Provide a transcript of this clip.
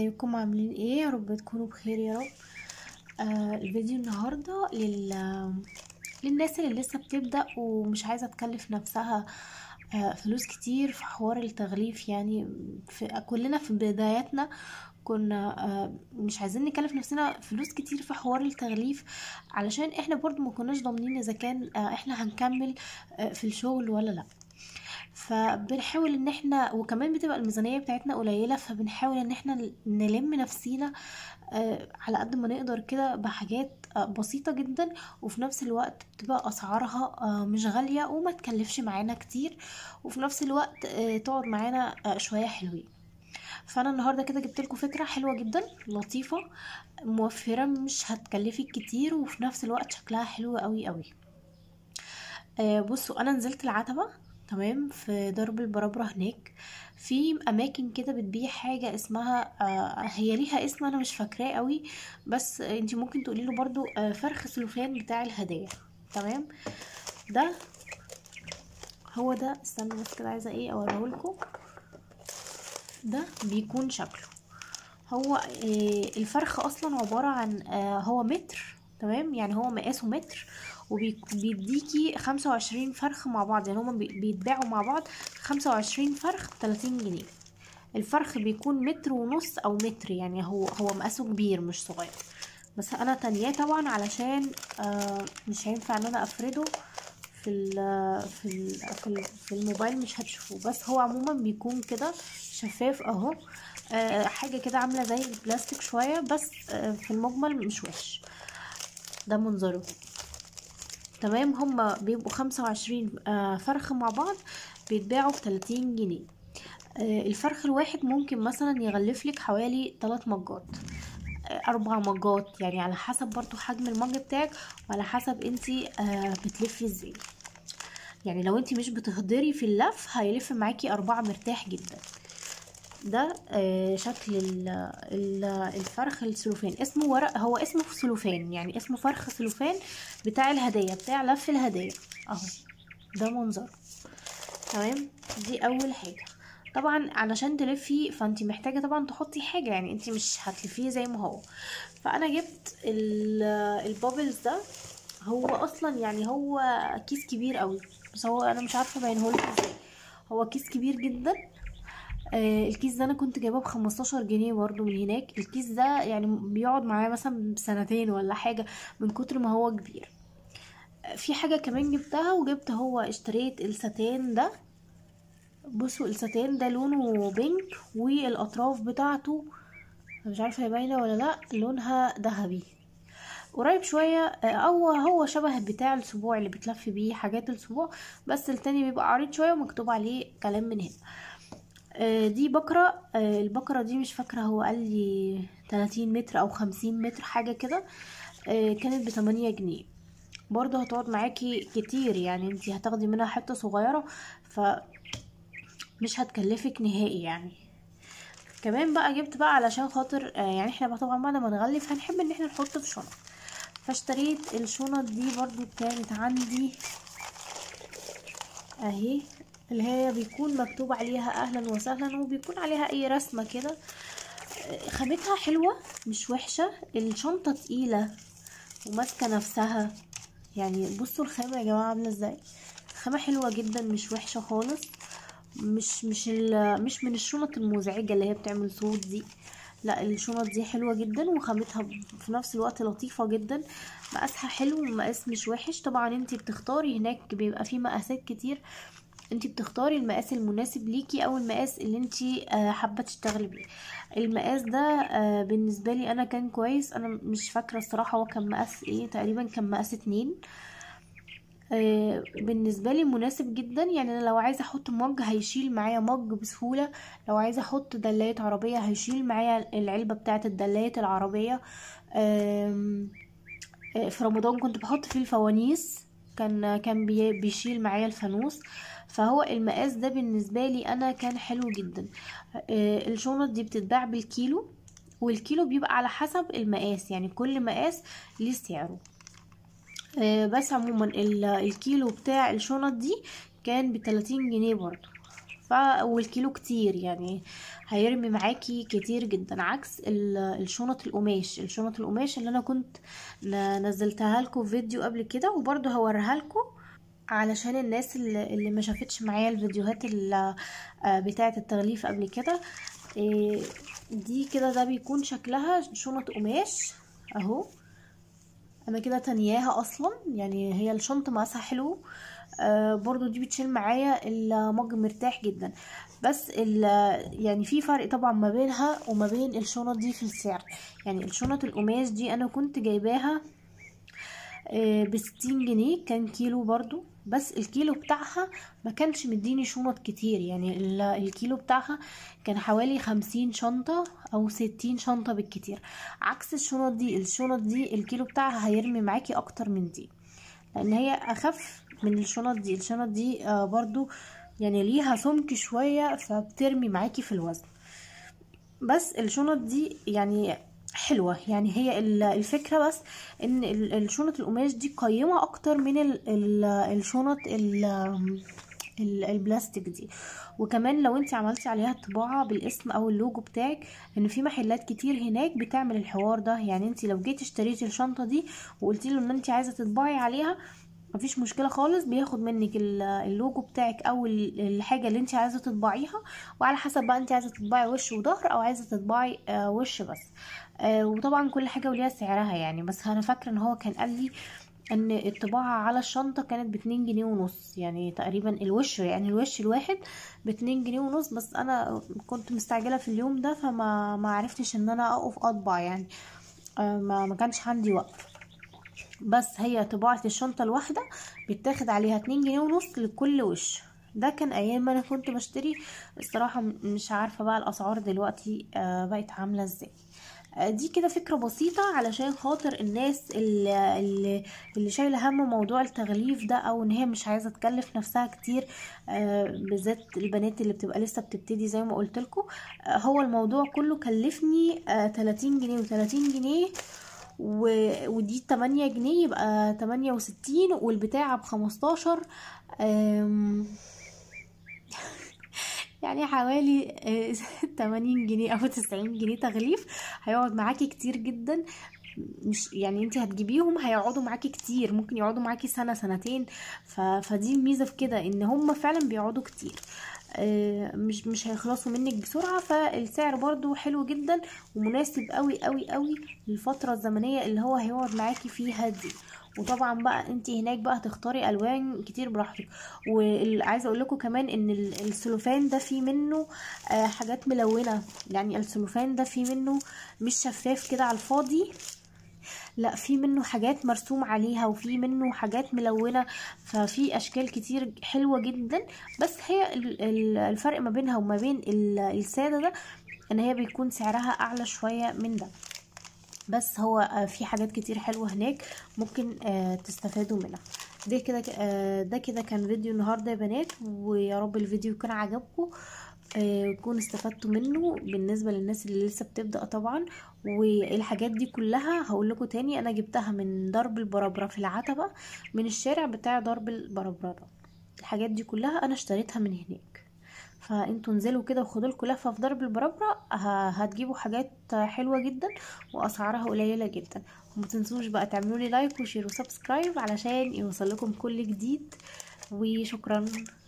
ازيكم عاملين ايه يا رب تكونوا بخير يا رب آه الفيديو النهارده لل للناس اللي لسه بتبدأ ومش عايزة تكلف نفسها آه فلوس كتير في حوار التغليف يعني في كلنا في بداياتنا كنا آه مش عايزين نكلف نفسنا فلوس كتير في حوار التغليف علشان احنا برضو ما كناش ضامنين اذا كان آه احنا هنكمل آه في الشغل ولا لا فبنحاول ان احنا وكمان بتبقى الميزانية بتاعتنا قليلة فبنحاول ان احنا نلم نفسينا آه، على قد ما نقدر كده بحاجات آه، بسيطة جدا وفي نفس الوقت بتبقى اسعارها آه، مش غالية وما تكلفش معانا كتير وفي نفس الوقت آه، تقعد معانا آه، شوية حلوين فانا النهارده كده جبت لكم فكره حلوه جدا لطيفه موفره مش هتكلفك كتير وفي نفس الوقت شكلها حلو قوي قوي آه، بصوا انا نزلت العتبة تمام في درب البرابرة هناك في اماكن كده بتبيع حاجة اسمها آه، هي ليها اسم انا مش فاكراه قوي بس آه، انتي ممكن تقولي له برضو آه، فرخ سلوفان بتاع الهدايا تمام ده هو ده استنى بس كده عايزة ايه اوريهولكم ده بيكون شكله هو آه، الفرخ اصلا عبارة عن آه، هو متر تمام يعني هو مقاسه متر وبيديكي خمسة وعشرين فرخ مع بعض يعني هما بي- بيتباعوا مع بعض خمسة وعشرين فرخ بتلاتين جنيه الفرخ بيكون متر ونص او متر يعني هو هو مقاسه كبير مش صغير بس انا تانياه طبعا علشان آه مش هينفع ان انا افرده في ال في ال في, ال في الموبايل مش هتشوفوه بس هو عموما بيكون كده شفاف اهو آه حاجه كده عامله زي البلاستيك شويه بس آه في المجمل مش وحش ده منظره تمام هما بيبقوا خمسة وعشرين فرخ مع بعض بيتباعوا بتلاتين جنيه آه، الفرخ الواحد ممكن مثلا يغلف لك حوالي تلات مجات آه، اربع مجات يعني على حسب برضو حجم المج بتاعك وعلى حسب انتي آه، بتلفي ازاي يعني لو انتي مش بتهدري في اللف هيلف معاكي اربعة مرتاح جدا ده آه، شكل ال- ال- الفرخ السلوفان اسمه ورق هو اسمه سلوفان يعني اسمه فرخ سلوفان بتاع الهدايا بتاع لف الهدايا اهو ده منظر تمام دي اول حاجه طبعا علشان تلفي فانت محتاجه طبعا تحطي حاجه يعني انت مش هتلفيه زي ما هو فانا جبت ال- البابلز ده هو اصلا يعني هو كيس كبير قوي بس هو انا مش عارفه باينهولك ازاي هو كيس كبير جدا آه الكيس ده انا كنت جايباه بخمستاشر جنيه برضو من هناك الكيس ده يعني بيقعد معايا مثلا سنتين ولا حاجة من كتر ما هو كبير آه، في حاجة كمان جبتها وجبت هو اشتريت الستان ده بصوا الستان ده لونه بينك والاطراف بتاعته مش عارفة هي باينة ولا لا لونها ذهبي قريب شوية آه، او هو شبه بتاع السبوع اللي بتلف بيه حاجات السبوع بس التاني بيبقى عريض شوية ومكتوب عليه كلام من هنا آه، دي بكرة آه، البكرة دي مش فاكرة هو قال لي 30 متر او 50 متر حاجة كده آه، كانت بتمانية جنيه برضه هتقعد معاكي كتير يعني انتي هتاخدي منها حتة صغيرة ف مش هتكلفك نهائي يعني كمان بقى جبت بقى علشان خاطر آه، يعني احنا بقى طبعا بعد ما نغلف هنحب ان احنا نحط في شنط فاشتريت الشنط دي برضو كانت عندي اهي اللي هي بيكون مكتوب عليها اهلا وسهلا وبيكون عليها اي رسمة كده آه، خامتها حلوة مش وحشة الشنطة تقيلة وماسكة نفسها يعني بصوا الخامة يا جماعة عاملة ازاي خامة حلوة جدا مش وحشة خالص مش مش ال- مش من الشنط المزعجة اللي هي بتعمل صوت دي لا الشنط دي حلوة جدا وخامتها في نفس الوقت لطيفة جدا مقاسها حلو ومقاس مش وحش طبعا انتي بتختاري هناك بيبقى فيه مقاسات كتير انتي بتختاري المقاس المناسب ليكي او المقاس اللي انتي آه، حابة تشتغلي بيه المقاس ده آه، بالنسبة لي انا كان كويس انا مش فاكرة الصراحة هو كان مقاس ايه تقريبا كان مقاس اتنين آه، بالنسبة لي مناسب جدا يعني انا لو عايزة احط مج هيشيل معايا مج بسهولة لو عايزة احط دلاية عربية هيشيل معايا العلبة بتاعة الدلاية العربية آم، آه، في رمضان كنت بحط فيه الفوانيس كان كان بي- بيشيل معايا الفانوس فهو المقاس ده بالنسبة لي انا كان حلو جدا آه، الشنط دي بتتباع بالكيلو والكيلو بيبقى على حسب المقاس يعني كل مقاس ليه سعره آه، بس عموما ال- الكيلو بتاع الشنط دي كان بتلاتين جنيه برضو ف والكيلو كتير يعني هيرمي معاكي كتير جدا عكس ال- الشنط القماش الشنط القماش اللي انا كنت ن- نزلتها لكم في فيديو قبل كده وبرضه هوريها لكم علشان الناس اللي اللي ما شافتش معايا الفيديوهات ال- آه، بتاعه التغليف قبل كده إيه، دي كده ده بيكون شكلها شنط قماش اهو انا كده تانياها اصلا يعني هي الشنطه مقاسها حلو آه برضو دي بتشيل معايا المج مرتاح جدا بس ال يعني في فرق طبعا ما بينها وما بين الشنط دي في السعر يعني الشنط القماش دي انا كنت جايباها بستين جنيه كان كيلو برضو بس الكيلو بتاعها ما كانش مديني شنط كتير يعني ال- الكيلو بتاعها كان حوالي خمسين شنطة او ستين شنطة بالكتير عكس الشنط دي الشنط دي الكيلو بتاعها هيرمي معاكي اكتر من دي لان هي اخف من الشنط دي الشنط دي آه برضو يعني ليها سمك شوية فبترمي معاكي في الوزن بس الشنط دي يعني حلوة يعني هي ال- الفكرة بس ان ال- الشنط القماش دي قيمة اكتر من ال- ال- الشنط ال- ال- البلاستيك دي وكمان لو انت عملتي عليها طباعة بالاسم او اللوجو بتاعك ان في محلات كتير هناك بتعمل الحوار ده يعني انت لو جيتي اشتريتي الشنطة دي وقلتي له ان انت عايزة تطبعي عليها مفيش مشكلة خالص بياخد منك ال- اللوجو بتاعك او ال- الحاجة اللي انت عايزة تطبعيها وعلى حسب بقى انت عايزة تطبعي وش وظهر او عايزة تطبعي آه، وش بس آه، وطبعا كل حاجة وليها سعرها يعني بس انا فاكرة ان هو كان قال لي ان الطباعة على الشنطة كانت باتنين جنيه ونص يعني تقريبا الوش يعني الوش الواحد باتنين جنيه ونص بس انا كنت مستعجلة في اليوم ده فما ما عرفتش ان انا اقف اطبع يعني آه، ما ما كانش عندي وقت بس هي طباعة الشنطة الواحدة بيتاخد عليها اتنين جنيه ونص لكل وش ده كان ايام ما انا كنت بشتري الصراحة م- مش عارفة بقى الاسعار دلوقتي آه، بقت عاملة ازاي آه، دي كده فكرة بسيطة علشان خاطر الناس اللي, اللي, اللي شايلة هم موضوع التغليف ده او ان هي مش عايزة تكلف نفسها كتير آه، بالذات البنات اللي بتبقى لسه بتبتدي زي ما قلت لكم هو الموضوع كله كلفني آه، 30 جنيه و30 جنيه و... ودي 8 جنيه يبقى 68 والبتاعة بخمستاشر أم... يعني حوالي آه، 80 جنيه او 90 جنيه تغليف هيقعد معاكي كتير جدا مش يعني انت هتجيبيهم هيقعدوا معاكي كتير ممكن يقعدوا معاكي سنة سنتين ف... فدي الميزة في كده ان هم فعلا بيقعدوا كتير آه، مش مش هيخلصوا منك بسرعة فالسعر برضو حلو جدا ومناسب قوي قوي قوي للفترة الزمنية اللي هو هيقعد معاكي فيها دي وطبعا بقى انت هناك بقى هتختاري الوان كتير براحتك وعايزه اقول لكم كمان ان ال- السلوفان ده فيه منه آه، حاجات ملونه يعني السلوفان ده فيه منه مش شفاف كده على الفاضي لا في منه حاجات مرسوم عليها وفي منه حاجات ملونة ففي اشكال كتير حلوة جدا بس هي ال- ال- الفرق ما بينها وما بين ال- السادة ده ان هي بيكون سعرها اعلى شوية من ده بس هو آه، في حاجات كتير حلوة هناك ممكن آه، تستفادوا منها ده كده آه، ده كده كان فيديو النهاردة يا بنات ويا رب الفيديو يكون عجبكم آه، تكونوا استفدتوا منه بالنسبة للناس اللي لسه بتبدأ طبعا والحاجات دي كلها هقول لكم تاني انا جبتها من درب البرابرة في العتبة من الشارع بتاع درب البرابرة ده الحاجات دي كلها انا اشتريتها من هناك فانتوا انزلوا كده وخدوا لكم لفه في درب البرابره ه- هتجيبوا حاجات حلوه جدا واسعارها قليله جدا وما تنسوش بقى تعملوا لي لايك وشير وسبسكرايب علشان يوصل لكم كل جديد وشكرا